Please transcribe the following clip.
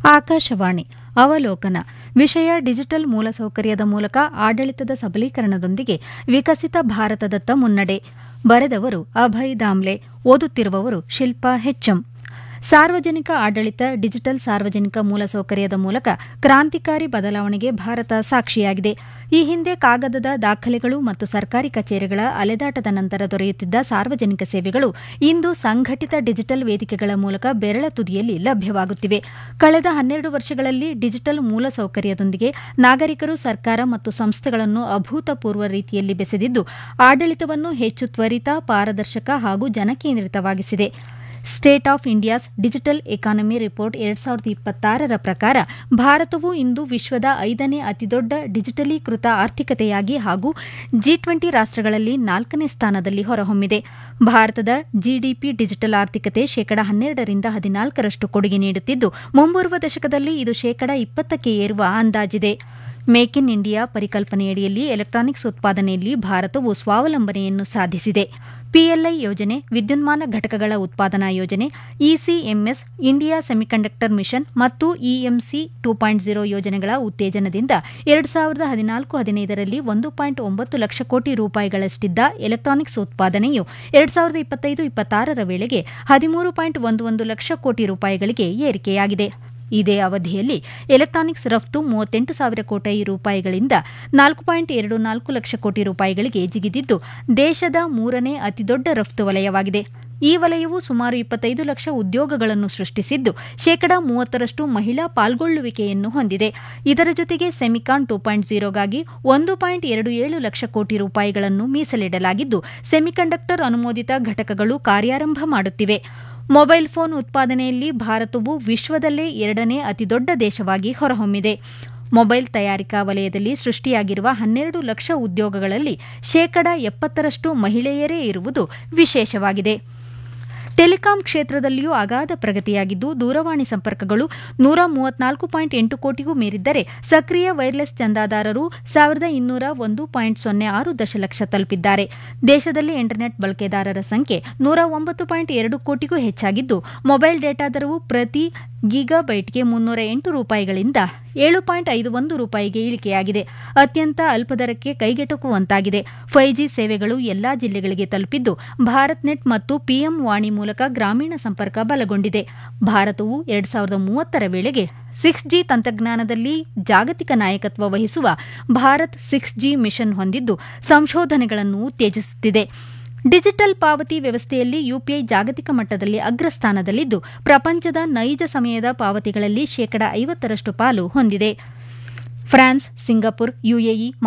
ಆಕಾಶವಾಣಿ ಅವಲೋಕನ ವಿಷಯ ಡಿಜಿಟಲ್ ಮೂಲಸೌಕರ್ಯದ ಮೂಲಕ ಆಡಳಿತದ ಸಬಲೀಕರಣದೊಂದಿಗೆ ವಿಕಸಿತ ಭಾರತದತ್ತ ಮುನ್ನಡೆ ಬರೆದವರು ಅಭಯ್ ದಾಮ್ಲೆ ಓದುತ್ತಿರುವವರು ಶಿಲ್ಪಾ ಹೆಚ್ಎಂ ಸಾರ್ವಜನಿಕ ಆಡಳಿತ ಡಿಜಿಟಲ್ ಸಾರ್ವಜನಿಕ ಮೂಲಸೌಕರ್ಯದ ಮೂಲಕ ಕ್ರಾಂತಿಕಾರಿ ಬದಲಾವಣೆಗೆ ಭಾರತ ಸಾಕ್ಷಿಯಾಗಿದೆ ಈ ಹಿಂದೆ ಕಾಗದದ ದಾಖಲೆಗಳು ಮತ್ತು ಸರ್ಕಾರಿ ಕಚೇರಿಗಳ ಅಲೆದಾಟದ ನಂತರ ದೊರೆಯುತ್ತಿದ್ದ ಸಾರ್ವಜನಿಕ ಸೇವೆಗಳು ಇಂದು ಸಂಘಟಿತ ಡಿಜಿಟಲ್ ವೇದಿಕೆಗಳ ಮೂಲಕ ಬೆರಳ ತುದಿಯಲ್ಲಿ ಲಭ್ಯವಾಗುತ್ತಿವೆ ಕಳೆದ ಹನ್ನೆರಡು ವರ್ಷಗಳಲ್ಲಿ ಡಿಜಿಟಲ್ ಮೂಲಸೌಕರ್ಯದೊಂದಿಗೆ ನಾಗರಿಕರು ಸರ್ಕಾರ ಮತ್ತು ಸಂಸ್ಥೆಗಳನ್ನು ಅಭೂತಪೂರ್ವ ರೀತಿಯಲ್ಲಿ ಬೆಸೆದಿದ್ದು ಆಡಳಿತವನ್ನು ಹೆಚ್ಚು ತ್ವರಿತ ಪಾರದರ್ಶಕ ಹಾಗೂ ಜನಕೇಂದ್ರಿತವಾಗಿಸಿದೆ state of India's digital economy report ಎರಡ್ ಸಾವಿರದ ಇಪ್ಪತ್ತಾರರ ಪ್ರಕಾರ ಭಾರತವು ಇಂದು ವಿಶ್ವದ ಐದನೇ ಅತಿದೊಡ್ಡ ಡಿಜಿಟಲೀಕೃತ ಆರ್ಥಿಕತೆಯಾಗಿ ಹಾಗೂ ಜಿ ಟ್ವೆಂಟಿ ರಾಷ್ಟಗಳಲ್ಲಿ ನಾಲ್ಕನೇ ಸ್ಥಾನದಲ್ಲಿ ಹೊರಹೊಮ್ಮಿದೆ ಭಾರತದ ಜಿಡಿಪಿ ಡಿಜಿಟಲ್ ಆರ್ಥಿಕತೆ ಶೇಕಡ ಹನ್ನೆರಡರಿಂದ ಹದಿನಾಲ್ಕರಷ್ಟು ಕೊಡುಗೆ ನೀಡುತ್ತಿದ್ದು ಮುಂಬರುವ ದಶಕದಲ್ಲಿ ಇದು ಶೇಕಡ ಇಪ್ಪತ್ತಕ್ಕೆ ಏರುವ ಅಂದಾಜಿದೆ ಮೇಕ್ ಇನ್ ಇಂಡಿಯಾ ಪರಿಕಲ್ಪನೆಯಡಿಯಲ್ಲಿ ಎಲೆಕ್ಟ್ರಾನಿಕ್ಸ್ ಉತ್ಪಾದನೆಯಲ್ಲಿ ಭಾರತವು ಸ್ವಾವಲಂಬನೆಯನ್ನು ಸಾಧಿಸಿದೆ ಪಿಎಲ್ಐ ಯೋಜನೆ ವಿದ್ಯುನ್ಮಾನ ಘಟಕಗಳ ಉತ್ಪಾದನಾ ಯೋಜನೆ ಇಸಿಎಂಎಸ್ ಇಂಡಿಯಾ ಸೆಮಿಕಂಡಕ್ಟರ್ ಮಿಷನ್ ಮತ್ತು ಇಎಂಸಿ ಟೂ ಪಾಯಿಂಟ್ ಝೀರೋ ಯೋಜನೆಗಳ ಉತ್ತೇಜನದಿಂದ ಎರಡು ಸಾವಿರದ ಹದಿನಾಲ್ಕು ಹದಿನೈದರಲ್ಲಿ ಒಂದು ಪಾಯಿಂಟ್ ಒಂಬತ್ತು ಲಕ್ಷ ಕೋಟಿ ರೂಪಾಯಿಗಳಷ್ಟಿದ್ದ ಎಲೆಕ್ಟ್ರಾನಿಕ್ಸ್ ಉತ್ಪಾದನೆಯು ಎರಡು ಸಾವಿರದ ಇಪ್ಪತ್ತೈದು ಇಪ್ಪತ್ತಾರರ ವೇಳೆಗೆ ಹದಿಮೂರು ಪಾಯಿಂಟ್ ಒಂದು ಒಂದು ಲಕ್ಷ ಕೋಟಿ ರೂಪಾಯಿಗಳಿಗೆ ಏರಿಕೆಯಾಗಿದೆ ಇದೇ ಅವಧಿಯಲ್ಲಿ ಎಲೆಕ್ಟ್ರಾನಿಕ್ಸ್ ರಫ್ತು ಮೂವತ್ತೆಂಟು ಸಾವಿರ ಕೋಟಿ ರೂಪಾಯಿಗಳಿಂದ ನಾಲ್ಕು ಪಾಯಿಂಟ್ ಎರಡು ನಾಲ್ಕು ಲಕ್ಷ ಕೋಟಿ ರೂಪಾಯಿಗಳಿಗೆ ಜಿಗಿದಿದ್ದು ದೇಶದ ಮೂರನೇ ಅತಿದೊಡ್ಡ ರಫ್ತು ವಲಯವಾಗಿದೆ ಈ ವಲಯವು ಸುಮಾರು ಇಪ್ಪತ್ತೈದು ಲಕ್ಷ ಉದ್ಯೋಗಗಳನ್ನು ಸೃಷ್ಟಿಸಿದ್ದು ಶೇಕಡಾ ಮೂವತ್ತರಷ್ಟು ಮಹಿಳಾ ಪಾಲ್ಗೊಳ್ಳುವಿಕೆಯನ್ನು ಹೊಂದಿದೆ ಇದರ ಜೊತೆಗೆ ಸೆಮಿಕಾನ್ ಟೂ ಪಾಯಿಂಟ್ ಝೀರೋಗಾಗಿ ಒಂದು ಪಾಯಿಂಟ್ ಎರಡು ಏಳು ಲಕ್ಷ ಕೋಟಿ ರೂಪಾಯಿಗಳನ್ನು ಮೀಸಲಿಡಲಾಗಿದ್ದು ಸೆಮಿಕಂಡಕ್ಟರ್ ಅನುಮೋದಿತ ಘಟಕಗಳು ಕಾರ್ಯಾರಂಭ ಮಾಡುತ್ತಿವೆ ಮೊಬೈಲ್ ಫೋನ್ ಉತ್ಪಾದನೆಯಲ್ಲಿ ಭಾರತವು ವಿಶ್ವದಲ್ಲೇ ಎರಡನೇ ಅತಿದೊಡ್ಡ ದೇಶವಾಗಿ ಹೊರಹೊಮ್ಮಿದೆ ಮೊಬೈಲ್ ತಯಾರಿಕಾ ವಲಯದಲ್ಲಿ ಸೃಷ್ಟಿಯಾಗಿರುವ ಹನ್ನೆರಡು ಲಕ್ಷ ಉದ್ಯೋಗಗಳಲ್ಲಿ ಶೇಕಡ ಎಪ್ಪತ್ತರಷ್ಟು ಮಹಿಳೆಯರೇ ಇರುವುದು ವಿಶೇಷವಾಗಿದೆ ಟೆಲಿಕಾಂ ಕ್ಷೇತ್ರದಲ್ಲಿಯೂ ಅಗಾಧ ಪ್ರಗತಿಯಾಗಿದ್ದು ದೂರವಾಣಿ ಸಂಪರ್ಕಗಳು ನೂರ ಮೂವತ್ನಾಲ್ಕು ಪಾಯಿಂಟ್ ಎಂಟು ಕೋಟಿಗೂ ಮೀರಿದ್ದರೆ ಸಕ್ರಿಯ ವೈರ್ಲೆಸ್ ಚಂದಾದಾರರು ಸಾವಿರದ ಇನ್ನೂರ ಒಂದು ಪಾಯಿಂಟ್ ಸೊನ್ನೆ ಆರು ದಶಲಕ್ಷ ತಲುಪಿದ್ದಾರೆ ದೇಶದಲ್ಲಿ ಇಂಟರ್ನೆಟ್ ಬಳಕೆದಾರರ ಸಂಖ್ಯೆ ನೂರ ಒಂಬತ್ತು ಪಾಯಿಂಟ್ ಎರಡು ಕೋಟಿಗೂ ಹೆಚ್ಚಾಗಿದ್ದು ಮೊಬೈಲ್ ಡೇಟಾ ದರವು ಪ್ರತಿ ಗಿಗಾಬೈಟ್ಗೆ ಮುನ್ನೂರ ಎಂಟು ರೂಪಾಯಿಗಳಿಂದ ಏಳು ಪಾಯಿಂಟ್ ಐದು ಒಂದು ರೂಪಾಯಿಗೆ ಇಳಿಕೆಯಾಗಿದೆ ಅತ್ಯಂತ ಅಲ್ಪದರಕ್ಕೆ ಕೈಗೆಟುಕುವಂತಾಗಿದೆ ಫೈವ್ ಜಿ ಸೇವೆಗಳು ಎಲ್ಲಾ ಜಿಲ್ಲೆಗಳಿಗೆ ತಲುಪಿದ್ದು ಭಾರತ್ ನೆಟ್ ಮತ್ತು ಪಿಎಂ ವಾಣಿ ಮೂಲಕ ಗ್ರಾಮೀಣ ಸಂಪರ್ಕ ಬಲಗೊಂಡಿದೆ ಭಾರತವು ಎರಡ್ ಸಾವಿರದ ಮೂವತ್ತರ ವೇಳೆಗೆ ಸಿಕ್ಸ್ ಜಿ ತಂತ್ರಜ್ಞಾನದಲ್ಲಿ ಜಾಗತಿಕ ನಾಯಕತ್ವ ವಹಿಸುವ ಭಾರತ್ ಸಿಕ್ಸ್ ಜಿ ಮಿಷನ್ ಹೊಂದಿದ್ದು ಸಂಶೋಧನೆಗಳನ್ನು ಉತ್ತೇಜಿಸುತ್ತಿದೆ ಡಿಜಿಟಲ್ ಪಾವತಿ ವ್ಯವಸ್ಥೆಯಲ್ಲಿ ಯುಪಿಐ ಜಾಗತಿಕ ಮಟ್ಟದಲ್ಲಿ ಅಗ್ರಸ್ಥಾನದಲ್ಲಿದ್ದು ಪ್ರಪಂಚದ ನೈಜ ಸಮಯದ ಪಾವತಿಗಳಲ್ಲಿ ಶೇಕಡ ಐವತ್ತರಷ್ಟು ಪಾಲು ಹೊಂದಿದೆ ಫ್ರಾನ್ಸ್ ಸಿಂಗಾಪುರ್ ಯುಎಇ